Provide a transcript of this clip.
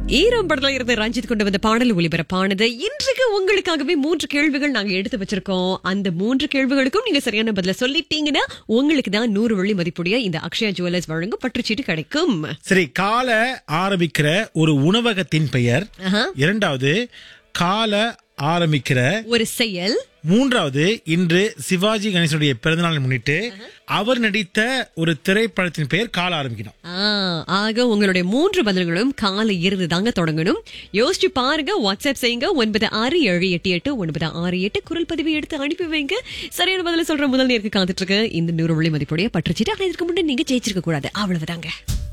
ஈரம் படத்துல இருந்து ரஞ்சித் கொண்டு வந்த பாடல் ஒளிபரப்பானது இன்றைக்கு உங்களுக்காகவே மூன்று கேள்விகள் நாங்க எடுத்து வச்சிருக்கோம் அந்த மூன்று கேள்விகளுக்கும் நீங்க சரியான பதில சொல்லிட்டீங்கன்னா உங்களுக்கு தான் நூறு வெள்ளி மதிப்புடைய இந்த அக்ஷயா ஜுவல்லர்ஸ் வழங்கும் பற்றுச்சீட்டு கிடைக்கும் சரி கால ஆரம்பிக்கிற ஒரு உணவகத்தின் பெயர் ஆஹா. இரண்டாவது கால ஆரம்பிக்கிற ஒரு செயல் மூன்றாவது இன்று சிவாஜி கணேசனுடைய பிறந்தநாளை முன்னிட்டு அவர் நடித்த ஒரு திரைப்படத்தின் பெயர் கால ஆரம்பிக்கணும் ஆ, ஆக உங்களுடைய மூன்று பதில்களும் காலை இருந்து தாங்க தொடங்கணும் யோசிச்சு பாருங்க வாட்ஸ்அப் செய்யுங்க ஒன்பது ஆறு ஏழு எட்டு எட்டு ஒன்பது ஆறு எட்டு குரல் பதிவு எடுத்து அனுப்பி வைங்க சரியான பதில சொல்ற முதல் நேருக்கு காத்துட்டு இருக்கு இந்த நூறு வெள்ளி மதிப்புடைய பற்றுச்சீட்டு ஆனா இதுக்கு முன்னாடி நீங்க ஜெயிச்சிருக்க கூடாது அவ்வளவுதாங்க